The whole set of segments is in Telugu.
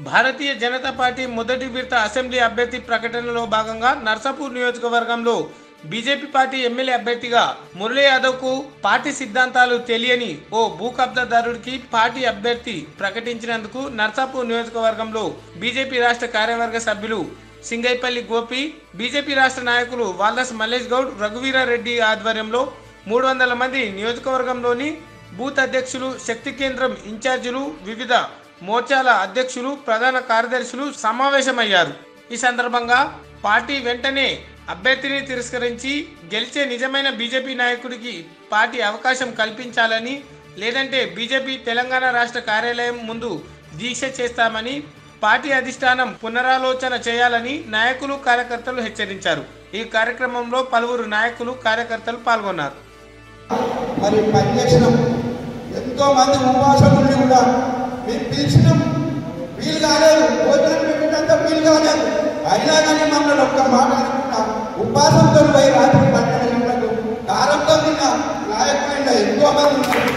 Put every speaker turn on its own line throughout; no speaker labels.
భారతీయ జనతా పార్టీ మొదటి విడత అసెంబ్లీ అభ్యర్థి ప్రకటనలో భాగంగా నర్సాపూర్ నియోజకవర్గంలో బీజేపీ పార్టీ ఎమ్మెల్యే అభ్యర్థిగా మురళీ యాదవ్ కు పార్టీ సిద్ధాంతాలు తెలియని ఓ భూ కబ్జాదారుడికి పార్టీ అభ్యర్థి ప్రకటించినందుకు నర్సాపూర్ నియోజకవర్గంలో బీజేపీ రాష్ట్ర కార్యవర్గ సభ్యులు సింగైపల్లి గోపి బీజేపీ రాష్ట్ర నాయకులు వాల్దాస్ మల్లేష్ గౌడ్ రఘువీరారెడ్డి ఆధ్వర్యంలో మూడు వందల మంది నియోజకవర్గంలోని బూత్ అధ్యక్షులు శక్తి కేంద్రం ఇన్ఛార్జీలు వివిధ మోర్చాల అధ్యక్షులు ప్రధాన కార్యదర్శులు సమావేశమయ్యారు ఈ సందర్భంగా పార్టీ వెంటనే అభ్యర్థిని తిరస్కరించి గెలిచే నిజమైన బీజేపీ నాయకుడికి పార్టీ అవకాశం కల్పించాలని లేదంటే బీజేపీ తెలంగాణ రాష్ట్ర కార్యాలయం ముందు దీక్ష చేస్తామని పార్టీ అధిష్టానం పునరాలోచన చేయాలని నాయకులు కార్యకర్తలు హెచ్చరించారు ఈ కార్యక్రమంలో పలువురు నాయకులు కార్యకర్తలు పాల్గొన్నారు
మరి పనిచేసినాం ఎంతో మంది ఉపవాసం ఉండి కూడా మేము పిలిచినాం వీలు కాలేదు భోజనం పెట్టినంత వీలు కాలేదు అయినా కానీ మమ్మల్ని ఒక్క మాట అనుకుంటా ఉపవాసంతో పోయి రాత్రి పన్నెండు గంటలకు కారంతో తిన్న నాయకులైన ఎంతో మంది ఉన్నారు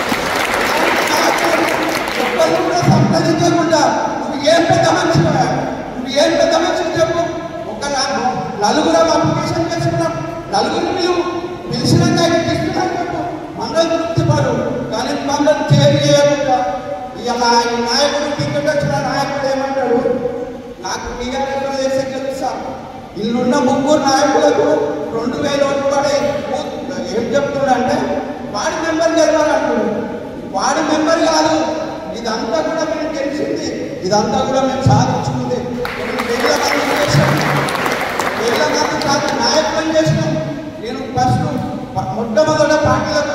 ఒక్కరు కూడా సంప్రదించకుండా నువ్వు ఏం పెద్ద మనిషి నువ్వు ఏం పెద్ద మనిషి చెప్పు ఒక నా- నలుగురం అప్లికేషన్ చేసుకున్నాం నలుగురు మీరు పిలిచినాక ఇస్తున్నాం చెప్పు మండలం తృప్తి పడు కానీ మండలం చేరి చేయకుండా ఇలా ఈ నాయకుడు టికెట్ వచ్చిన నాయకుడు ఏమంటాడు నాకు టీఆర్ఎస్ చేసే తెలుసా ఇల్లున్న ముగ్గురు నాయకులకు రెండు వేల ఓట్లు పడే ఏం చెప్తున్నాడంటే వాడి మెంబర్ గెలవాలంటున్నాడు వాడి మెంబర్ కాదు ఇదంతా కూడా మేము తెలిసింది ఇదంతా కూడా మేము సాధించుకుంది మేము వేల మంది చేసాం వేల మంది కాదు నాయకులను చేసినాం నేను ఫస్ట్ మొట్టమొదట పార్టీలకు